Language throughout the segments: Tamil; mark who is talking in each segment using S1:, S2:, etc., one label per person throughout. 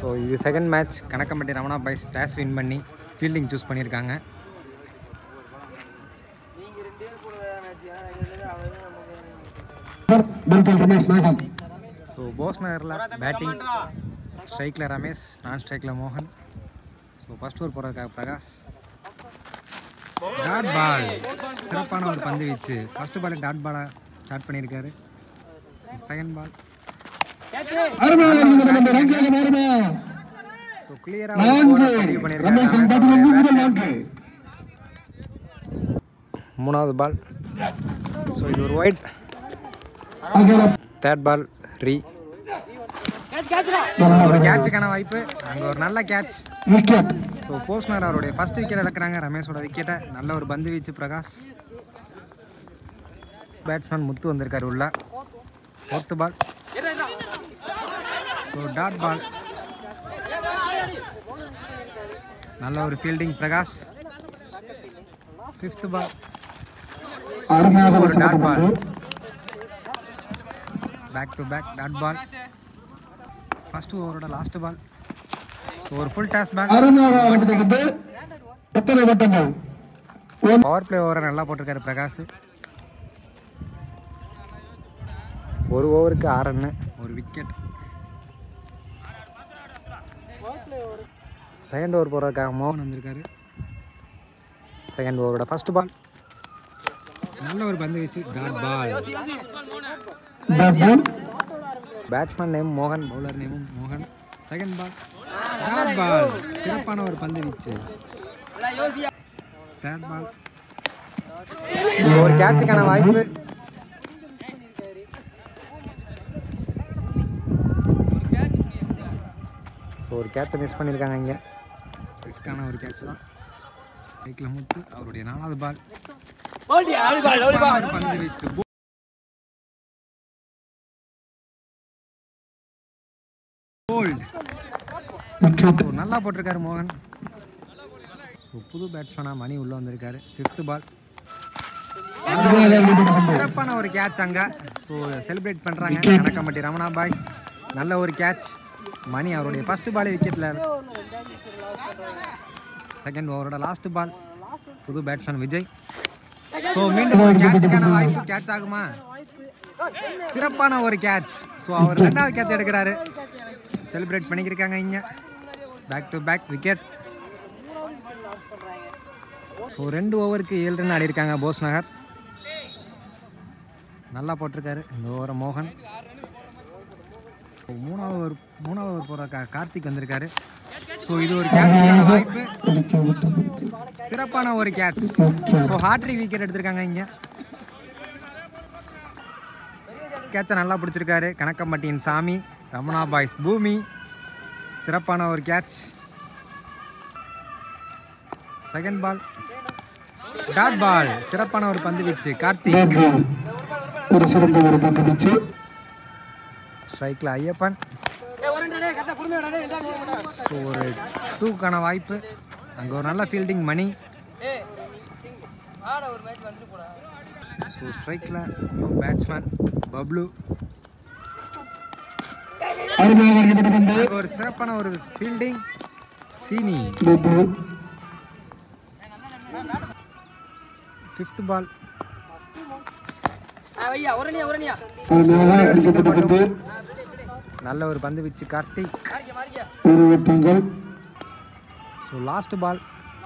S1: ஸோ இது second match Kanakkampatti Ramana boys toss win பண்ணி ஃபீல்டிங் சூஸ் பண்ணியிருக்காங்க
S2: மெல்கல் ரமேஷ் நாகம்
S1: ஸோ போஸ் நகரில் பேட்டிங் ஸ்ட்ரைக்கில் ரமேஷ் நான் ஸ்ட்ரைக்கில் மோகன் ஸோ ஃபர்ஸ்ட் ஓவர் போகிறதுக்காக பிரகாஷ் டாட் பால் சிறப்பான ஒரு பந்து வீச்சு ஃபர்ஸ்ட் பால் டாட் பாலை ஸ்டார்ட் பண்ணியிருக்காரு செகண்ட் பால்
S2: அருமையாக இருந்தது நம்ம ரங்காக மாறுமா
S1: ஸோ கிளியராக
S2: நான்கு
S1: பதிவு
S2: ரமேஷ்
S1: பண்ணியிருக்காரு
S2: பட்டு முதல் நான்கு
S1: மூணாவது பால் ஸோ இது ஒரு ஒயிட்
S2: அகர
S1: தேர்ட் பால் ரீ ஒரு கேட்சுக்கான வாய்ப்பு அங்கே ஒரு நல்ல கேட்ச்
S2: விக்கெட்
S1: ஸோ போஸ்னர் அவருடைய ஃபர்ஸ்ட் விக்கெட் இழக்கிறாங்க ரமேஷோட விக்கெட்டை நல்ல ஒரு பந்து வீச்சு பிரகாஷ் பேட்ஸ்மேன் முத்து வந்திருக்காரு உள்ள fourth ball so dot ball நல்ல ஒரு ஃபீல்டிங் பிரகாஷ் ஃபிஃப்த் பால்
S2: அருமையாக
S1: ஒரு டாட் பால்
S2: வசப்பட்டது
S1: back to back dot ball first ஓவரோட லாஸ்ட் பால் ஸோ ஒரு ஃபுல் டாஸ் பேக்
S2: அருமையாக ஆரம்பித்தது எத்தனை வட்டங்கள்
S1: பவர் பிளே ஓவரை நல்லா போட்டிருக்காரு பிரகாஷ் ஒரு ஓவருக்கு ஆறு ரன்னு ஒரு விக்கெட் செகண்ட் ஓவர் போடுறதுக்காக மோகன் வந்திருக்காரு செகண்ட் ஓவரோட ஃபர்ஸ்ட் பால் நல்ல ஒரு பந்து வச்சு dot ball
S2: dot ball
S1: batsman name மோகன் பவுலர் நேமும் மோகன் செகண்ட் பால் டாட் பால் சிறப்பான ஒரு பந்து வீச்சு தேர்ட் பால் ஒரு கேட்சுக்கான வாய்ப்பு ஸோ ஒரு கேட்சை மிஸ் பண்ணியிருக்காங்க இங்கே ரிஸ்கான ஒரு கேட்ச் தான் பைக்கில் முத்து அவருடைய நாலாவது பால் ஒரு பந்து வீச்சு போல்ட்
S2: விக்கெட்
S1: ஸோ நல்லா போட்டிருக்காரு மோகன் ஸோ புது பேட்ஸ்மேனாக மணி உள்ளே வந்திருக்காரு ஃபிஃப்த் பால்
S2: அருமையாக ஈடுபட்டது
S1: சிறப்பான ஒரு கேட்ச் அங்கே ஸோ செலிப்ரேட் பண்ணுறாங்க கணக்கம்பட்டி ரமணா பாய்ஸ் நல்ல ஒரு கேட்ச் மணி அவருடைய ஃபர்ஸ்ட் பால் விக்கெட்டில் செகண்ட் ஓவரோட லாஸ்ட் பால் புது பேட்ஸ்மேன் விஜய் ஸோ மீண்டும் ஒரு கேட்சுக்கான வாய்ப்பு கேட்ச் ஆகுமா சிறப்பான ஒரு கேட்ச் ஸோ அவர் ரெண்டாவது கேட்ச் எடுக்கிறாரு செலிப்ரேட் பண்ணிக்கிருக்காங்க இங்கே back to back wicket so ரெண்டு ஓவருக்கு ஏழு ரன் ஆடிருக்காங்க போஸ் நகர் நல்லா போட்டிருக்காரு இந்த ஓவரை மோகன் இப்போ மூணாவது ஓவர் மூணாவது ஓவர் போகிற கா கார்த்திக் வந்திருக்காரு ஸோ இது ஒரு கேட்சுக்கான வாய்ப்பு சிறப்பான ஒரு கேட்ச் ஸோ ஹாட்ரி விக்கெட் எடுத்திருக்காங்க இங்கே கேட்சை நல்லா பிடிச்சிருக்காரு கணக்கம்பட்டியின் சாமி ரமணா பாய்ஸ் பூமி சிறப்பான ஒரு catch second ball dot ball சிறப்பான ஒரு பந்து வீச்சு கார்த்திக்
S2: டாட் பால் ஒரு சிறந்த ஒரு பந்து வீச்சு
S1: ஸ்ட்ரைக்கில் ஐயப்பன் ஸோ ஒரு டூக்கான வாய்ப்பு அங்கே ஒரு நல்ல ஃபீல்டிங் மணி ஸோ ஸ்ட்ரைக்கில் பேட்ஸ்மேன் பப்ளு
S2: அருமையாக ஈடுபட்டது
S1: அங்கே ஒரு சிறப்பான ஒரு ஃபீல்டிங் சீனி
S2: பாபு
S1: ஃபிஃப்த் பால்
S2: அருமையாக அடிக்கப்பட்டது
S1: நல்ல ஒரு பந்து வீச்சு கார்த்திக்
S2: ஒரு வட்டங்கள்
S1: ஸோ லாஸ்ட் பால்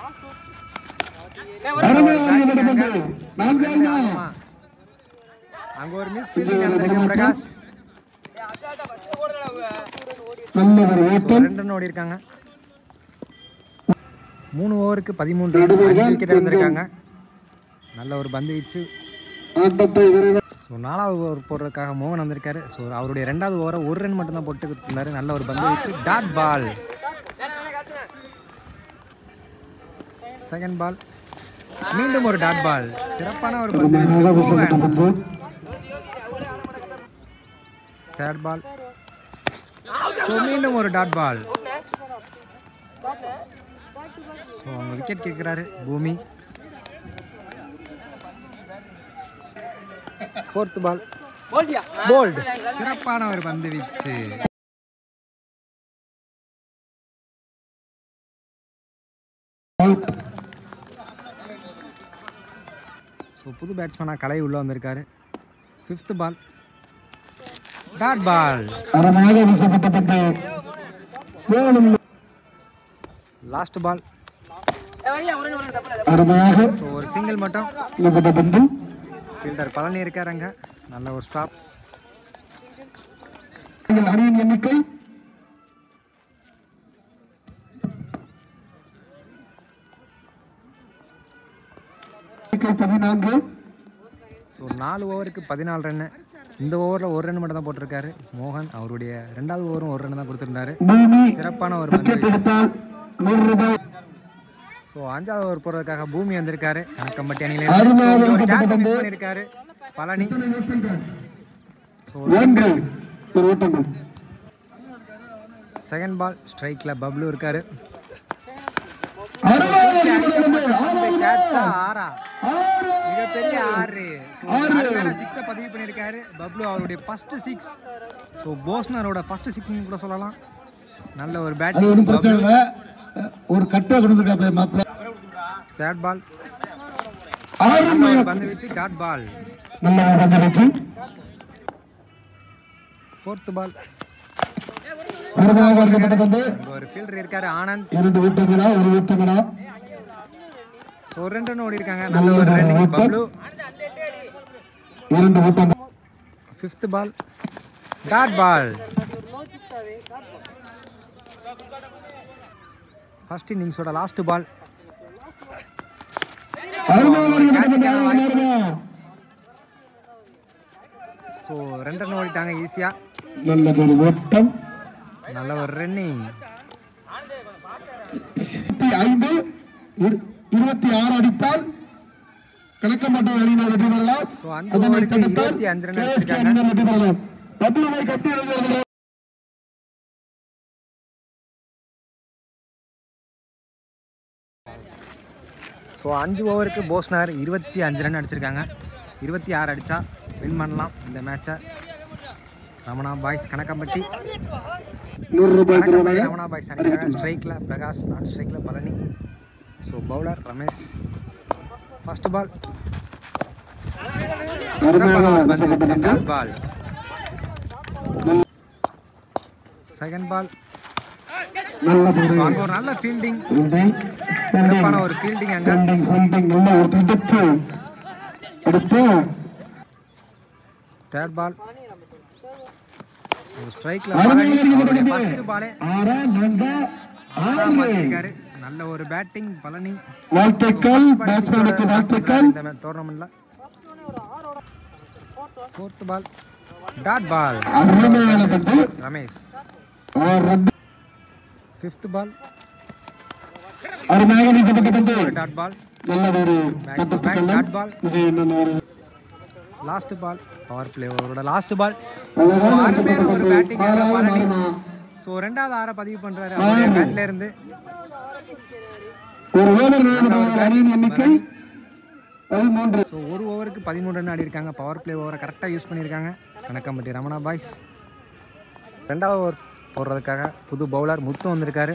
S2: அருமையாக ஈடுபட்டது நான்கு ஐந்து.
S1: அங்கே ஒரு மிஸ் ஃபீல்டிங் நடந்திருக்கு பிரகாஷ்
S2: நல்ல ஒரு
S1: ஸோ
S2: ஓட்டம்
S1: ரெண்டு ரன் ஓடி இருக்காங்க மூணு ஓவருக்கு பதிமூன்று ரன் அஞ்சு விக்கெட் இழந்திருக்காங்க நல்ல ஒரு பந்து வீச்சு
S2: ஆட்டத்தை விரைவாக
S1: ஸோ நாலாவது ஓவர் போடுறதுக்காக மோகன் வந்திருக்காரு ஸோ அவருடைய ரெண்டாவது ஓவரை ஒரு ரன் மட்டும்தான் போட்டு கொடுத்துருந்தாரு நல்ல ஒரு பந்து வீச்சு டாட் பால் செகண்ட் பால் மீண்டும் ஒரு டாட் பால் சிறப்பான ஒரு பந்து வீச்சு மோகன்
S2: வசப்பட்டது
S1: தேர்ட் பால் ஸோ மீண்டும் ஒரு டாட் பால் ஸோ அவங்க விக்கெட் கேட்குறாரு பூமி ஃபோர்த் பால் போல்ட் சிறப்பான ஒரு பந்து வீச்சு ஸோ புது பேட்ஸ்மேனாக கலை உள்ளே வந்திருக்காரு ஃபிஃப்த் பால் டாட் பால்
S2: அருமையாக வீசப்பட்ட பந்து கோலில்
S1: லாஸ்ட் பால்
S2: அருமையாக
S1: ஸோ ஒரு சிங்கிள் மட்டும்
S2: வீசப்பட்ட பந்து
S1: ஃபீல்டர் பழனி இருக்காருங்க நல்ல ஒரு ஸ்டாப்
S2: அணியின் எண்ணிக்கை எண்ணிக்கை பதினான்கு
S1: ஸோ நாலு ஓவருக்கு பதினாலு ரன்னு இந்த ஓவரில் ஒரு ரன் மட்டும் தான் போட்டிருக்காரு மோகன் அவருடைய ரெண்டாவது ஓவரும் ஒரு ரன் தான் கொடுத்துருந்தாரு
S2: பூமி
S1: சிறப்பான ஒரு பந்து
S2: விக்கெட் எடுத்தால் நூறு ரூபாய்
S1: ஸோ அஞ்சாவது ஓவர் போடுறதுக்காக பூமி வந்திருக்காரு கணக்கம்பட்டி அணியில
S2: அருமையாக
S1: இருந்து. So, ஒரு
S2: வீசப்பட்ட
S1: catch
S2: பந்து.
S1: miss பண்ணியிருக்காரு பழனி ஸோ
S2: ஒன்று ஒரு ஓட்டங்கள்
S1: செகண்ட் பால் ஸ்ட்ரைக்ல பப்ளு இருக்காரு
S2: அருமையாக வீசப்பட்ட பந்து
S1: கேட்சா ஆறா
S2: ஆறு
S1: மிகப்பெரிய ஆறு சிக்ஸை பதிவு பண்ணியிருக்காரு பப்ளு அவருடைய ஃபர்ஸ்ட் சிக்ஸ் ஸோ போஸ்னரோட ஃபர்ஸ்ட் சிக்ஸ்னு கூட சொல்லலாம் நல்ல ஒரு
S2: அது
S1: பேட்டிங்
S2: ஒன்றும் பிரச்சனை இல்லை ஒரு கட்டை கொடுத்துருக்காப்ல மாப்பிள்ள
S1: தேர்ட் பால்
S2: அருமையாக
S1: பந்து வச்சு டாட் பால்
S2: நல்ல ஒரு பந்து வச்சு
S1: ஃபோர்த் பால்
S2: அருமையாக வீசப்பட்ட பந்து
S1: அங்க ஒரு ஃபீல்டர் இருக்காரு ஆனந்த்
S2: இரண்டு ஓட்டங்களா ஒரு ஓட்டங்களா
S1: ஸோ ஒரு ரெண்டு ரன் ஓடி இருக்காங்க நல்ல ஒரு ரன்னிங் பப்ளு
S2: இரண்டு ஓட்டங்கள்
S1: fifth ball dot ball first இன்னிங்ஸோட லாஸ்ட் பால்
S2: அருமையாக வீசப்பட்ட பந்து அருமையா
S1: ஸோ ரெண்டு ரன் ஓடிட்டாங்க ஈஸியாக
S2: நல்லது ஒரு ஓட்டம்
S1: நல்ல ஒரு ரன்னிங்
S2: இருபத்தி ஐந்து இரு- இருபத்தி ஆறு அடித்தால் கணக்கப்பட்ட அணியினர் வெற்றி பெறலாம்
S1: ஸோ அஞ்சு
S2: அதனை
S1: ஓவருக்கு
S2: தடுத்தால்
S1: இருபத்தி அஞ்சு ரன்
S2: KSK
S1: அடிச்சிருக்காங்க
S2: அணியினர் வெற்றி பெறலாம் டபுள் கட்டி எழுதுகிறது
S1: ஸோ அஞ்சு ஓவருக்கு போஸ்னர் இருபத்தி அஞ்சு ரன் அடிச்சிருக்காங்க இருபத்தி ஆறு அடித்தா வின் பண்ணலாம் இந்த மேட்சை ரமணா பாய்ஸ் கணக்கம்பட்டி
S2: நூறு ரூபாய்
S1: கணக்கம்பட்டி
S2: தருவாங்க
S1: ரமணா பாய்ஸ் அணிக்காக ஸ்ட்ரைக்கில் பிரகாஷ் நான் ஸ்ட்ரைக்கில் Palani so bowler Ramesh first ball
S2: அருமையாக
S1: பந்து
S2: வீசப்பட்ட
S1: வச்சு
S2: பந்து
S1: டாட் பால் செகண்ட் பால்
S2: நல்லது ஒரு
S1: அங்கே ஒரு நல்ல ஃபீல்டிங்
S2: fielding.
S1: சிறப்பான ஒரு ஃபீல்டிங் அங்கே
S2: Fielding, fielding, நல்ல ஒரு துடுப்பு அடுத்து
S1: தேர்ட் பால் ஒரு ஸ்ட்ரைக்ல
S2: அருமையாக
S1: அவருடைய
S2: இருக்கிறது.
S1: ஃபர்ஸ்ட் பாலே
S2: ஆறா நான்கா ஆறு
S1: மாத்திருக்காரு நல்ல ஒரு பேட்டிங் பழனி
S2: வாழ்த்துக்கள் பேட்ஸ்மேனுக்கு வாழ்த்துக்கள்
S1: இந்த டோர்னமெண்ட்ல ஃபோர்த் பால் டாட் பால்
S2: அருமையான பந்து
S1: ரமேஷ்
S2: ஆறு ரன்
S1: ஃபிஃப்த் பால்
S2: அருமையாக வீசப்பட்ட பந்து
S1: டாட் பால்
S2: நல்ல ஒரு
S1: பேக் டு பேக்
S2: கட்டுப்பட்டல
S1: டாட் பால்
S2: இது என்னென்ன ஒரு
S1: லாஸ்ட் பால் பவர் பிளே அவரோட லாஸ்ட் பால்
S2: அழகான
S1: அருமையான ஒரு பேட்டிங்
S2: ஆறாவது
S1: பழனி
S2: மாறணும்.
S1: ஸோ ரெண்டாவது ஆற பதிவு பண்றாரு அவருடைய பேட்ல இருந்து
S2: ஒரு ஓவர் விளையாடுபவர் அணியின் எண்ணிக்கை பதிமூன்று
S1: ஸோ ஒரு ஓவருக்கு பதிமூணு ரன் ஆடி இருக்காங்க பவர் பிளே ஓவரை கரெக்டாக யூஸ் பண்ணியிருக்காங்க கணக்கம்பட்டி ரமணா பாய்ஸ் ரெண்டாவது ஓவர் போடுறதுக்காக புது பவுலர் முத்து வந்திருக்காரு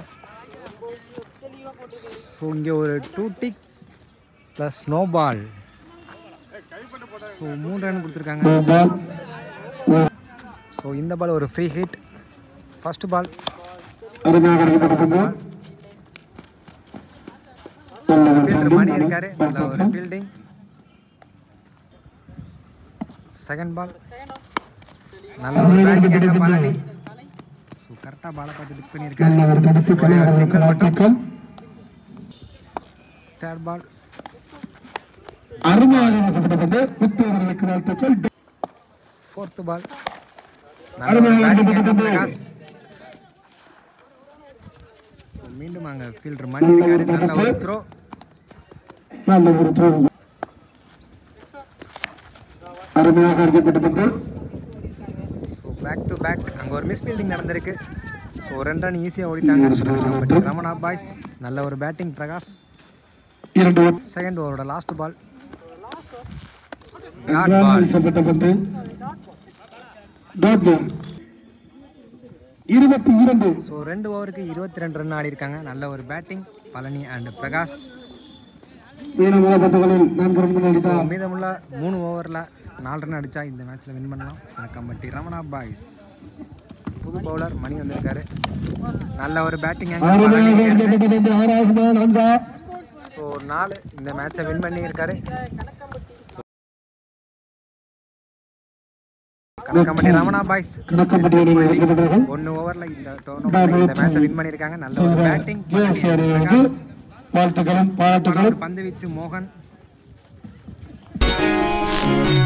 S1: ஸோ இங்கே ஒரு டூ டிக் ப்ளஸ் ஸ்னோ பால் ஸோ மூணு ரன் கொடுத்துருக்காங்க
S2: பால்
S1: ஸோ இந்த பால் ஒரு ஃப்ரீ ஹிட் ஃபர்ஸ்ட் பால்
S2: அருமையாக வீசப்பட்ட பந்து நல்ல ஒரு
S1: ஃபீல்டர் மணி
S2: fielding.
S1: இருக்காரு நல்ல ஒரு ஃபீல்டிங் செகண்ட் பால் நல்ல ஒரு பேட்டிங் அங்கே பழனி ஸோ கரெக்டாக பாலை பார்த்து டிக் பண்ணியிருக்காரு
S2: நல்ல ஒரு தடுப்பு கலைஞர்களுக்கு வாழ்த்துக்கள்
S1: தேர்ட் பால்
S2: அருமையாக வீசப்பட்ட பந்து புத்தவர்களுக்கு வாழ்த்துக்கள்
S1: ஃபோர்த் பால்
S2: அருமையாக
S1: பேட்டிங்
S2: வீசப்பட்ட பந்து
S1: பிரகாஷ் மீண்டும் அங்கே ஃபீல்டர் மணி இருக்காரு நல்ல ஒரு த்ரோ
S2: நல்ல ஒரு throw. அருமையாக அடிக்கப்பட்ட பந்து
S1: ஸோ பேக் டு பேக் அங்கே ஒரு மிஸ் ஃபீல்டிங் நடந்திருக்கு ஸோ ரெண்டு ரன் ஈஸியாக ஓடிட்டாங்க பட் ரமணா பாய்ஸ் நல்ல ஒரு பேட்டிங் பிரகாஷ்
S2: இரண்டு ஓவர்
S1: செகண்ட் ஓவரோட லாஸ்ட் பால் டாட்
S2: அருமையாக
S1: பால்
S2: வீசப்பட்ட பந்து டாட் பால் இருபத்தி இரண்டு
S1: ஸோ ரெண்டு ஓவருக்கு இருபத்தி ரெண்டு ரன் ஆடி இருக்காங்க நல்ல ஒரு பேட்டிங் பழனி அண்ட் பிரகாஷ்
S2: மீனவ பந்துகளில் நான்கு ரன் அடித்தார்
S1: மீதமுள்ள மூணு ஓவரில் நாலு ரன் அடித்தா இந்த மேட்ச்சில் வின் பண்ணலாம் கணக்கம்பட்டி ரமணா பாய்ஸ் புது பவுலர் மணி வந்திருக்காரு நல்ல ஒரு பேட்டிங்
S2: அருமையாக எறியப்பட்ட ஆறாவது பால் நான்கா
S1: ஸோ நாலு இந்த மேட்சை வின் பண்ணியிருக்காரு கணக்கம்பட்டி ரமணா பாய்ஸ்
S2: கணக்கம்பட்டி அணியினர் வெற்றி பெற்றார்கள்
S1: ஒன்று ஓவரில் இந்த டோர்னமெண்ட் இந்த மேட்சை வின் பண்ணியிருக்காங்க நல்ல ஒரு பேட்டிங்
S2: ஜிஎஸ்கே அணியினருக்கு வாழ்த்துக்களும் பாராட்டுகளும்
S1: பந்து வீச்சு மோகன்